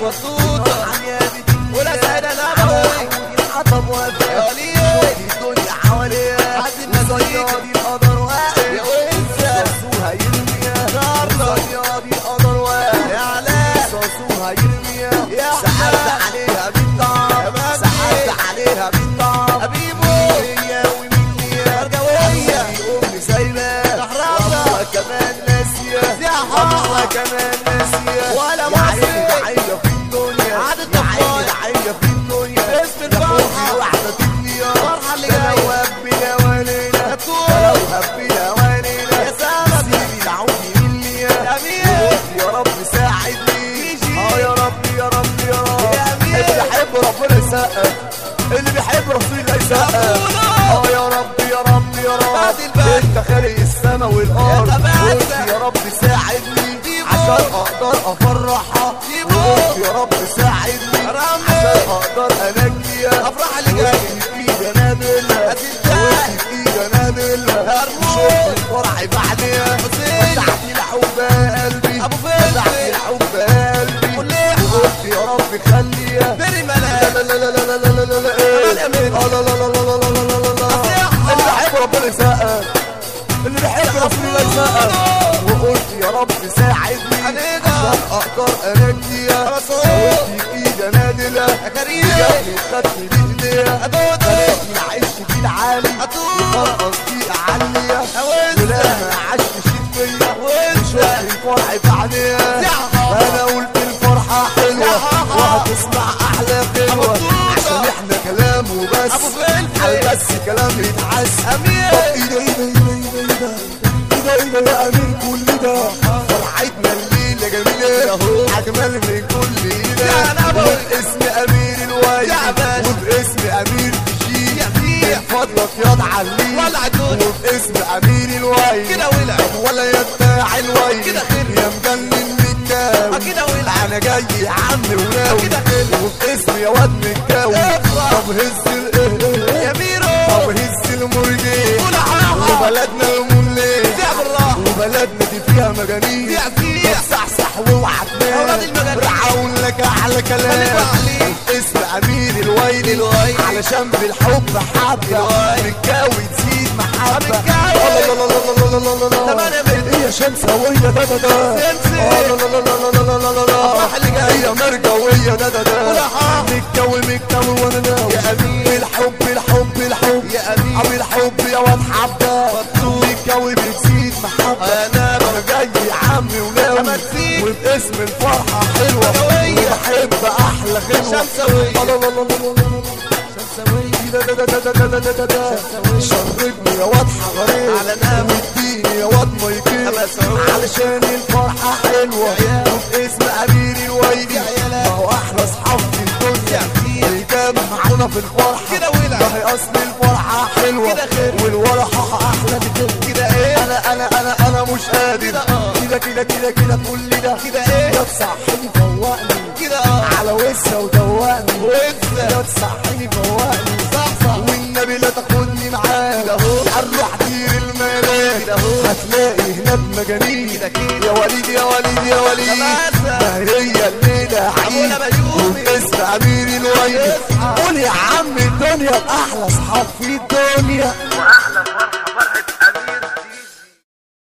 بطوطة عالية بدنيا ولا سعيدة على نبوي عود الحطب يا وفاء وليد الدنيا حواليها عز المزيكا. صياد القدر واقف يا وينسى صاصوها يرميها نارنا. صياد القدر واقف يا علاء صاصوها يرميها يا سحبت أحمد. عليها يا بالطعم مجدي. سحبت عليها بالطعم حبيبو هي ومنية مرجوية. أمي سايبة تحرمنا. والله كمان ناسية يا والله حمار. كمان ناسية ولا يا مصري. عيني دعية في الدنيا عاد يا الطفاية. عيني دعية في الدنيا اسم يا الفرحة. خوفي واحدة تبنية الفرحة اللي ده لو جاية. هبنا ولينا هتقول. ده لو هبنا ولينا يا سلام. سيدي دعوني مني يا أمير. يا رب ساعدني يجي. اه يا رب يا رب يا رب يا أمير. اللي بيحب ربنا يسقف اللي بيحب رسول الله يسقف أبونا. اه يا رب يا رب يا رب بعد الباب. انت خالق السما والارض يا تبعتك. قلت يا رب ساعدني جيبوا. عشان اقدر افرحها جيبوا. وقلت يا رب ساعدني رامي. عشان اقدر انجيها أفراح اللي جاية. وقلت في ايدي انادلها هتنتهي. وقلت في ايدي انادلها هرموز. شوف الفرح بعديها حسين. فتحت الحب قلبي أبو فلفل. فتحت الحب قلبي كليحة. وقلت يا رب خليها بري لا ملاك لا لا لا لا لا لا لا لا كمان يا مين؟ اه لا لا لا لا لا لا لا لا لا أصيحة. اللي بيحب ربنا يسقف اللي بيحب رسول الله يسقف وقلت يا رب ساعدني حنيدة. عشان اقدر انجيها رسول. وقلت في ايدي انادلها يا كريم. جابني خدني بايديها أدودو. خلتني اعيش في العالي أدودو. وخلص في اعليها أوزة. ولما عشت شيت فيا أوزة. وشفت الفرح في عينيها يا حاحا. انا قلت الفرحه حلوه يا حاحا. وهتسمع احلى أبو غنوه توتة. عشان احنا كلام وبس أبو فلفل. على بس كلام يتعس أمير. طب ايه ده ايه ده ايه ده ايه ده ايه ده ايه ده يا امير كل ده فرحتنا الليله جميله اجمل من كل يا ده نبوي. وباسم امير الوالي يا باشا. وباسم امير تشيل يا فيح. من فضلك يا علي ولع الدنيا. وباسم امير الوالي كده ولع. طب ولا يا بتاع الوالي كده خير. يا مجنن متكاوي كده ولع. انا جاي يا عم وناوي كده خير. وباسم يا واد متكاوي افرح. طب هز ال- يا ميرو طب هز المرجي قول حاحا. وبلدنا المولي زع بالراحة وبلدنا دي فيها مجانين زع زيع. صحصح واوعى تنام أولاد المجانين. رعاون لك احلى كلام خليك عليك. اسم امير الويل الويل. علشان بالحب حبه الويل. متكاوي تزيد محبه متكاوي. الله الله الله الله الله الله الله تمانية متر. هي شمساويه ده ده ده سمسم. آه، لا لا لا لا لا لا لا لا لا أفراح اللي جاية. هي مرجويه ده ده ده قول حاحا. متكاوي متكاوي وانا ناوي يا أمير. الحب الحب الحب يا أمير. أو الحب يا واد حبه مبسوط. متكاوي بتزيد محبه يا نبي. انا جاي يا عمي وناوي أمسيك. وباسم الفرحه حلوه بدوية. وبحب احلى غنوه شمساوية. لا لا لا لا لا لا لا. شمساوية ده ده ده ده ده ده ده ده ده شربني يا واد حغريب على نام. واديني يا واد مايكيل أبا سعود. علشان الفرحة حلوة يا عيال. وباسم أمير الويلي يا عيال. ما هو أحلى أصحاب في الدنيا يا كتير. يجمعونا في الفرحة كده ولع. ما هي أصل الفرحة حلوة كده خير. والورحة أحلى بكده كده إيه؟ أنا أنا أنا أنا مش قادر كده آه. كده كده كده كده كل ده كده إيه؟ يا تصحيني فوقني كده اه على وسه ودوقني وسه. يا تصحيني فوقني صح صح والنبي لا تاخدني معاك كده اهو. هنروح دير الملاك كده اهو. هتلاقي هناك مجانين كده كده. يا وليد يا وليد يا وليد تماسة. ما هي الليلة أبونا عيد بيومي. وباسم أمير الويل اصحى. قول يا عم الدنيا بأحلى أصحاب في الدنيا